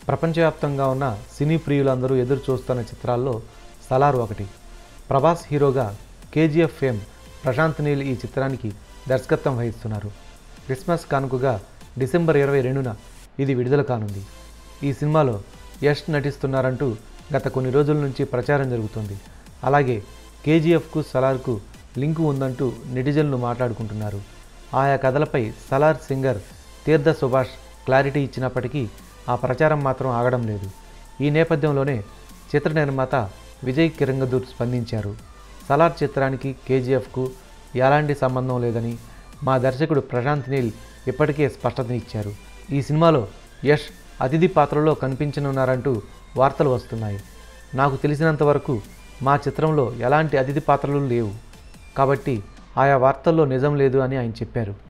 ప్రపంచవ్యాప్తంగా ఉన్న సినీ ప్రియులందరూ ఎదురు చూస్తున్న చిత్రాల్లో సలార్ ఒకటి ప్రభాస్ హీరోగా కేజీఎఫ్ ఫేమ్ ప్రశాంత్ నీల్ ఈ చిత్రానికి దర్శకత్వం వహిస్తున్నారు క్రిస్మస్ కానుకగా డిసెంబర్ ఇరవై రెండున ఇది విడుదల కానుంది ఈ సినిమాలో యష్ నటిస్తున్నారంటూ గత కొన్ని రోజుల నుంచి ప్రచారం జరుగుతుంది అలాగే కేజీఎఫ్కు సలార్కు లింకు ఉందంటూ నెటిజన్లు మాట్లాడుకుంటున్నారు ఆయా కథలపై సలార్ సింగర్ తీర్థ సుభాష్ క్లారిటీ ఇచ్చినప్పటికీ ఆ ప్రచారం మాత్రం ఆగడం లేదు ఈ నేపథ్యంలోనే చిత్ర నిర్మాత విజయ్ కిరంగదూర్ స్పందించారు సలార్ చిత్రానికి కేజీఎఫ్కు ఎలాంటి సంబంధం లేదని మా దర్శకుడు ప్రశాంత్ నీల్ ఇప్పటికే స్పష్టత ఇచ్చారు ఈ సినిమాలో యష్ అతిథి పాత్రలో కనిపించనున్నారంటూ వార్తలు వస్తున్నాయి నాకు తెలిసినంత వరకు మా చిత్రంలో ఎలాంటి అతిథి పాత్రలు లేవు కాబట్టి ఆయా వార్తల్లో నిజం లేదు అని ఆయన చెప్పారు